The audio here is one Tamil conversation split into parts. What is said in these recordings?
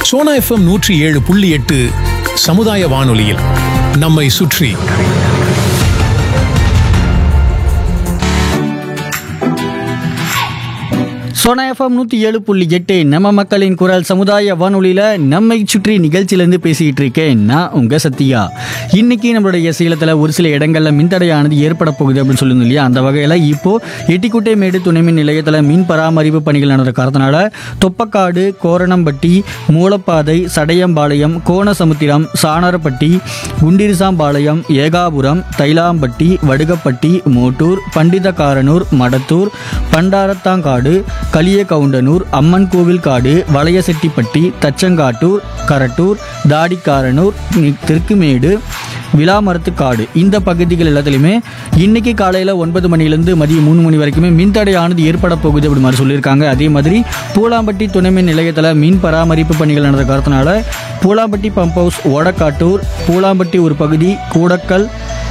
சோனா எஃப்எம் நூற்றி ஏழு புள்ளி எட்டு சமுதாய வானொலியில் நம்மை சுற்றி சோனா எஃப்எம் நூற்றி ஏழு புள்ளி எட்டு நம்ம மக்களின் குரல் சமுதாய வானொலியில் நம்மை சுற்றி நிகழ்ச்சியிலேருந்து பேசிக்கிட்டு இருக்கேன் நான் உங்கள் சத்யா இன்னைக்கு நம்மளுடைய சேலத்தில் ஒரு சில இடங்களில் மின்தடையானது ஏற்பட போகுது அப்படின்னு சொல்லுங்க இல்லையா அந்த வகையில் இப்போ எட்டிக்குட்டை மேடு துணைமின் நிலையத்தில் மின் பராமரிப்பு பணிகள் நடந்த காரணத்தினால தொப்பக்காடு கோரணம்பட்டி மூலப்பாதை சடையம்பாளையம் கோணசமுத்திரம் சாணரப்பட்டி குண்டிரிசாம்பாளையம் ஏகாபுரம் தைலாம்பட்டி வடுகப்பட்டி மோட்டூர் பண்டிதக்காரனூர் மடத்தூர் பண்டாரத்தாங்காடு களியகவுண்டனூர் அம்மன் கோவில் காடு வளையசெட்டிப்பட்டி தச்சங்காட்டூர் கரட்டூர் தாடிக்காரனூர் நி- தெற்குமேடு விலாமரத்துக்காடு இந்த பகுதிகள் எல்லாத்துலேயுமே இன்னைக்கு காலையில் ஒன்பது மணிலேருந்து மதியம் மூணு மணி வரைக்குமே மின்தடையானது ஏற்பட போகுது அப்படி மாதிரி சொல்லியிருக்காங்க அதே மாதிரி பூலாம்பட்டி துணைமின் நிலையத்தில் மின் பராமரிப்பு பணிகள் நடந்த காரணத்தினால பூலாம்பட்டி பம்ப் ஹவுஸ் ஓடக்காட்டூர் பூலாம்பட்டி ஒரு பகுதி கூடக்கல்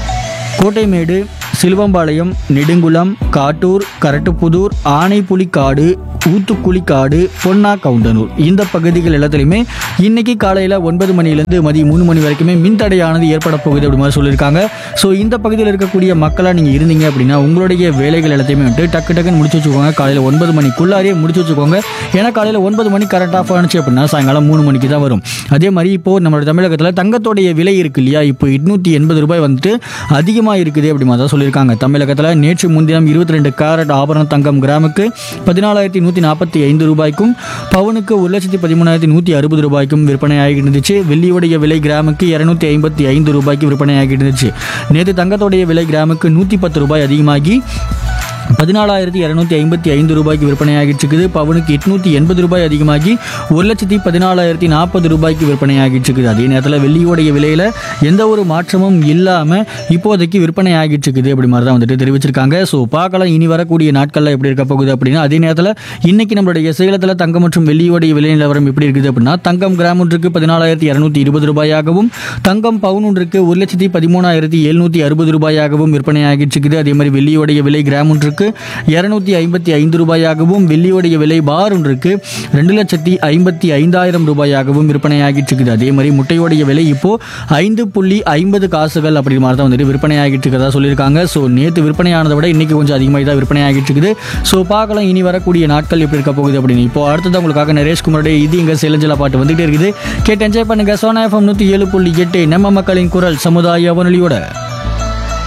கோட்டைமேடு சிலுவம்பாளையம் நெடுங்குளம் காட்டூர் கரட்டுப்புதூர் ஆனைப்புலிக்காடு ஊத்துக்குளிக்காடு பொன்னா கவுண்டனூர் இந்த பகுதிகள் எல்லாத்துலேயுமே இன்னைக்கு காலையில் ஒன்பது மணிலேருந்து மதியம் மூணு மணி வரைக்குமே மின்தடையானது ஏற்பட போகுது அப்படி மாதிரி சொல்லியிருக்காங்க ஸோ இந்த பகுதியில் இருக்கக்கூடிய மக்களாக நீங்கள் இருந்தீங்க அப்படின்னா உங்களுடைய வேலைகள் எல்லாத்தையுமே வந்துட்டு டக்கு டக்குன்னு முடிச்சு வச்சுக்கோங்க காலையில் ஒன்பது மணிக்குள்ளாரியே முடிச்சு வச்சுக்கோங்க ஏன்னா காலையில் ஒன்பது மணி கரெக்ட் ஆஃப் ஆனிச்சு அப்படின்னா சாயங்காலம் மூணு மணிக்கு தான் வரும் அதே மாதிரி இப்போது நம்மளோட தமிழகத்தில் தங்கத்தோடைய விலை இருக்கு இல்லையா இப்போ எட்நூற்றி எண்பது ரூபாய் வந்துட்டு அதிகமாக இருக்குது அப்படி மாதிரி தான் சொல்லியிருக்காங்க தமிழகத்தில் நேற்று முன்தினம் இருபத்தி ரெண்டு கேரட் ஆபரண தங்கம் கிராமுக்கு பதினாலாயிரத்தி நூற்றி நாற்பத்தி ஐந்து ரூபாய்க்கும் பவுனுக்கு ஒரு லட்சத்தி பதிமூணாயிரத்தி நூற்றி அறுபது ரூபாய்க்கும் விற்பனையாகி இருந்துச்சு வெள்ளியுடைய விலை கிராமுக்கு இரநூத்தி ஐம்பத்தி ஐந்து ரூபாய்க்கு விற்பனையாகி இருந்துச்சு நேற்று தங்கத்தோடைய விலை கிராமுக்கு நூற்றி பத்து ரூபாய் அதிகமாகி பதினாலாயிரத்தி இரநூத்தி ஐம்பத்தி ஐந்து ரூபாய்க்கு விற்பனையாகிட்டு இருக்குது பவுனுக்கு எட்நூற்றி எண்பது ரூபாய் அதிகமாகி ஒரு லட்சத்தி பதினாலாயிரத்தி நாற்பது ரூபாய்க்கு விற்பனையாகிட்டு இருக்குது அதே நேரத்தில் வெள்ளியோடைய விலையில் எந்த ஒரு மாற்றமும் இல்லாமல் இப்போதைக்கு விற்பனை ஆகிட்டு இருக்குது அப்படி மாதிரி தான் வந்துட்டு தெரிவிச்சிருக்காங்க ஸோ பார்க்கலாம் இனி வரக்கூடிய நாட்களில் எப்படி இருக்க போகுது அப்படின்னா அதே நேரத்தில் இன்னைக்கு நம்மளுடைய சேலத்தில் தங்கம் மற்றும் வெள்ளியோடைய விலை நிலவரம் எப்படி இருக்குது அப்படின்னா தங்கம் கிராம் ஒன்றுக்கு பதினாலாயிரத்தி இரநூத்தி இருபது ரூபாயாகவும் தங்கம் பவுன் ஒன்றுக்கு ஒரு லட்சத்தி பதிமூணாயிரத்தி எழுநூற்றி அறுபது ரூபாயாகவும் விற்பனையாகிட்டு இருக்குது அதே மாதிரி வெள்ளியோடைய விலை கிராம் ஒன்றுக்கு இரநூத்தி ஐம்பத்தி ஐந்து ரூபாயாகவும் வெள்ளியோடைய விலை பார் ஒன்றுக்கு ரெண்டு லட்சத்தி ஐம்பத்தி ஐந்தாயிரம் ரூபாயாகவும் விற்பனையாகிட்டு இருக்குது அதே மாதிரி முட்டையோடைய விலை இப்போ ஐந்து புள்ளி ஐம்பது காசுகள் அப்படி மாதிரி தான் வந்துட்டு விற்பனையாகிட்டு இருக்கிறதா சொல்லியிருக்காங்க ஸோ நேற்று விற்பனையானதை விட இன்னைக்கு கொஞ்சம் அதிகமாக தான் விற்பனையாகிட்டு இருக்குது ஸோ பார்க்கலாம் இனி வரக்கூடிய நாட்கள் எப்படி இருக்க போகுது அப்படின்னு இப்போ அடுத்தது உங்களுக்காக நரேஷ்குமாரோடைய இது எங்க செலஞ்சலா பாட்டு வந்துகிட்டே இருக்குது கேட்டு என்ஜாய் பண்ணுங்க சோனா எஃப்எம் நூற்றி ஏழு புள்ளி எட்டு நம்ம மக்களின் குரல் சமுதாய வானொலியோட